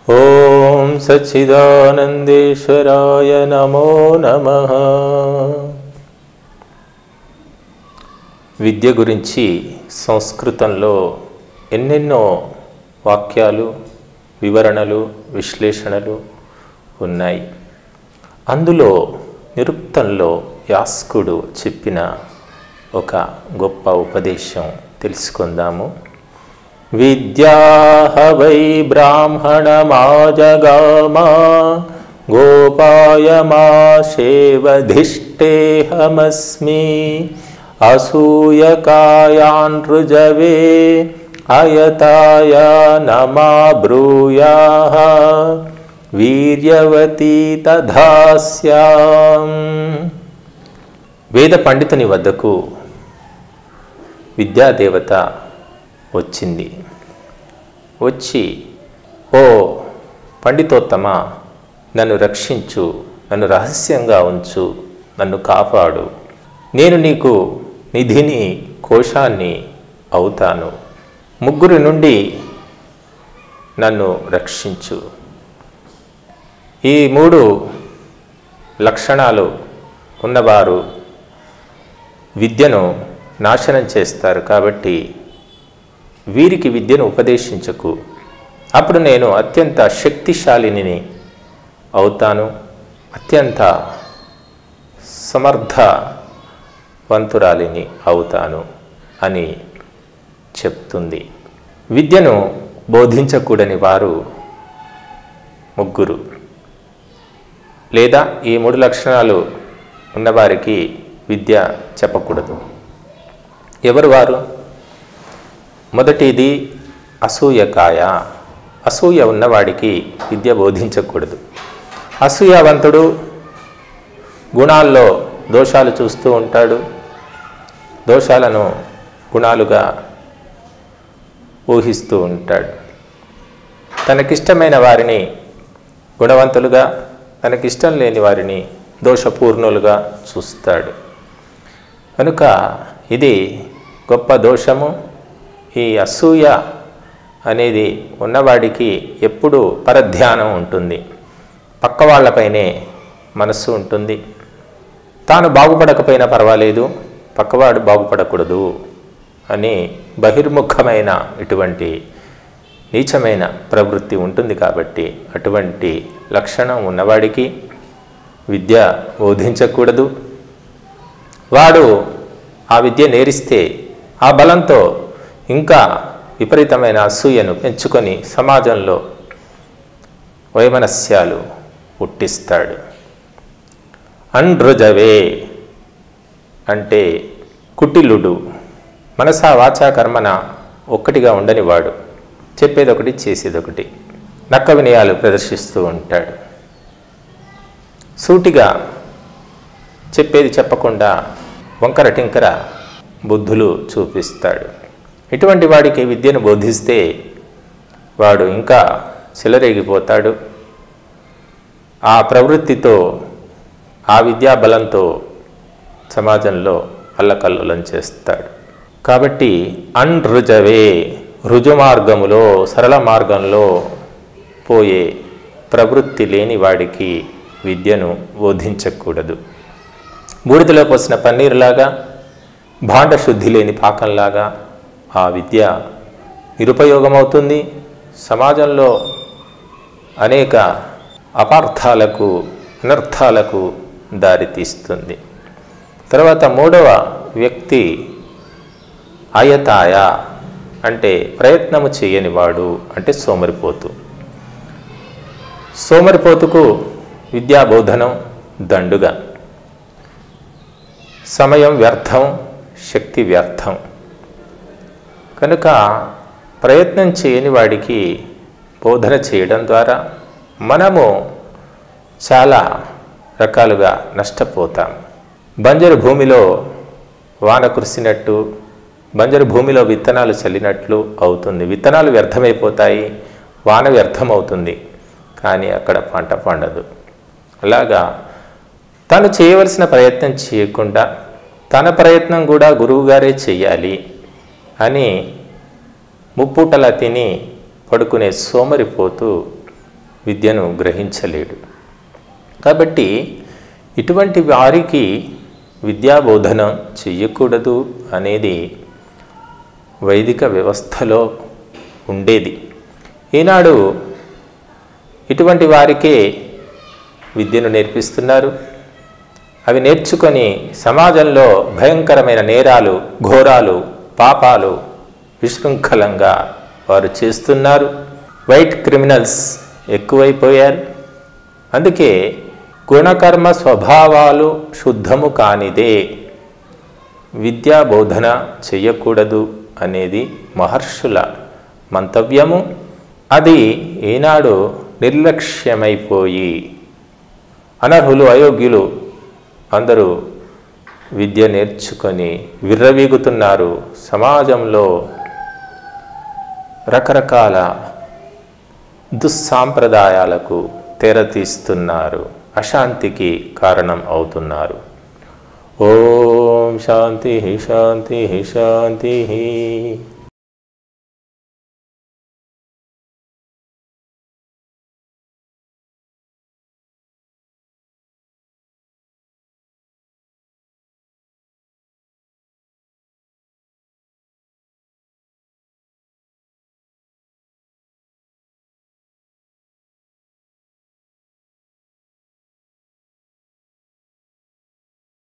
ఓం సచ్చిదానందేశ్వరాయ నమో నమ విద్య గురించి సంస్కృతంలో ఎన్నెన్నో వాక్యాలు వివరణలు విశ్లేషణలు ఉన్నాయి అందులో నిరుక్తంలో యాస్కుడు చెప్పిన ఒక గొప్ప ఉపదేశం తెలుసుకుందాము విద్యాహ వై బ్రాహ్మణమాజగామా గోపాయమాశేవధిష్టేహమస్మి అసూయకాయాన్ రుజవే అయతాయ నమా బ్రూయా వీర్యవతీ తధాస్యాం వేద పండితుని వద్దకు విద్యాదేవత వచ్చింది వచ్చి ఓ పండితోత్తమ నన్ను రక్షించు నన్ను రహస్యంగా ఉంచు నన్ను కాపాడు నేను నీకు నిధిని కోశాన్ని అవుతాను ముగ్గురి నుండి నన్ను రక్షించు ఈ మూడు లక్షణాలు ఉన్నవారు విద్యను నాశనం చేస్తారు కాబట్టి వీరికి విద్యను ఉపదేశించకు అప్పుడు నేను అత్యంత శక్తిశాలిని అవుతాను అత్యంత సమర్థవంతురాలిని అవుతాను అని చెప్తుంది విద్యను బోధించకూడని వారు ముగ్గురు లేదా ఈ మూడు లక్షణాలు ఉన్నవారికి విద్య చెప్పకూడదు ఎవరు వారు మొదటిది అసూయకాయ అసూయ ఉన్నవాడికి విద్య బోధించకూడదు అసూయావంతుడు గుణాల్లో దోషాలు చూస్తూ ఉంటాడు దోషాలను గుణాలుగా ఊహిస్తూ ఉంటాడు తనకిష్టమైన వారిని గుణవంతులుగా తనకిష్టం లేని వారిని దోషపూర్ణులుగా చూస్తాడు కనుక ఇది గొప్ప దోషము ఈ అసూయ అనేది ఉన్నవాడికి ఎప్పుడూ పరధ్యానం ఉంటుంది పక్క వాళ్ళపైనే మనస్సు ఉంటుంది తాను బాగుపడకపోయినా పర్వాలేదు పక్కవాడు బాగుపడకూడదు అని బహిర్ముఖమైన ఇటువంటి నీచమైన ప్రవృత్తి ఉంటుంది కాబట్టి అటువంటి లక్షణం ఉన్నవాడికి విద్య బోధించకూడదు వాడు ఆ విద్య నేరిస్తే ఆ బలంతో ఇంకా విపరీతమైన అసూయను పెంచుకొని సమాజంలో వైమనస్యాలు పుట్టిస్తాడు అండ్రుజవే అంటే కుటిలుడు మనసా వాచా కర్మన ఒక్కటిగా ఉండనివాడు చెప్పేదొకటి చేసేదొకటి నక్క వినయాలు ప్రదర్శిస్తూ ఉంటాడు సూటిగా చెప్పేది చెప్పకుండా వంకర టింకర బుద్ధులు చూపిస్తాడు ఇటువంటి వాడికి విద్యను బోధిస్తే వాడు ఇంకా చెలరేగిపోతాడు ఆ ప్రవృత్తితో ఆ విద్యా బలంతో సమాజంలో అల్లకల్లోలం చేస్తాడు కాబట్టి అన్రుజవే రుజు మార్గములో సరళ మార్గంలో పోయే ప్రవృత్తి లేని వాడికి విద్యను బోధించకూడదు బూడిదలో పోసిన పన్నీరులాగా భాండ శుద్ధి లేని పాకంలాగా ఆ విద్య నిరుపయోగమవుతుంది సమాజంలో అనేక అపార్థాలకు అనర్థాలకు దారితీస్తుంది తర్వాత మూడవ వ్యక్తి అయతాయ అంటే ప్రయత్నము చేయనివాడు అంటే సోమరిపోతు సోమరిపోతుకు విద్యాబోధనం దండుగా సమయం వ్యర్థం శక్తి వ్యర్థం కనుక ప్రయత్నం చేయని వాడికి బోధన చేయడం ద్వారా మనము చాలా రకాలుగా నష్టపోతాం బంజరు భూమిలో వాన కురిసినట్టు బంజరు భూమిలో విత్తనాలు చల్లినట్లు అవుతుంది విత్తనాలు వ్యర్థమైపోతాయి వాన వ్యర్థమవుతుంది కానీ అక్కడ పంట పండదు అలాగా తను చేయవలసిన ప్రయత్నం చేయకుండా తన ప్రయత్నం కూడా గురువుగారే చెయ్యాలి అని ముప్పూటలా తిని పడుకునే సోమరిపోతూ విద్యను గ్రహించలేడు కాబట్టి ఇటువంటి వారికి విద్యాబోధన చెయ్యకూడదు అనేది వైదిక వ్యవస్థలో ఉండేది ఈనాడు ఇటువంటి వారికే విద్యను నేర్పిస్తున్నారు అవి నేర్చుకొని సమాజంలో భయంకరమైన నేరాలు ఘోరాలు పాపాలు విశృంఖలంగా వారు చేస్తున్నారు వైట్ క్రిమినల్స్ ఎక్కువైపోయారు అందుకే గుణకర్మ స్వభావాలు శుద్ధము కానిదే విద్యా బోధన చెయ్యకూడదు అనేది మహర్షుల మంతవ్యము అది ఈనాడు నిర్లక్ష్యమైపోయి అనర్హులు అయోగ్యులు అందరూ విద్య నేర్చుకొని విర్రవీగుతున్నారు సమాజంలో రకరకాల దుస్సాంప్రదాయాలకు తెరతీస్తున్నారు అశాంతికి కారణం అవుతున్నారు ఓం శాంతి శాంతి శాంతి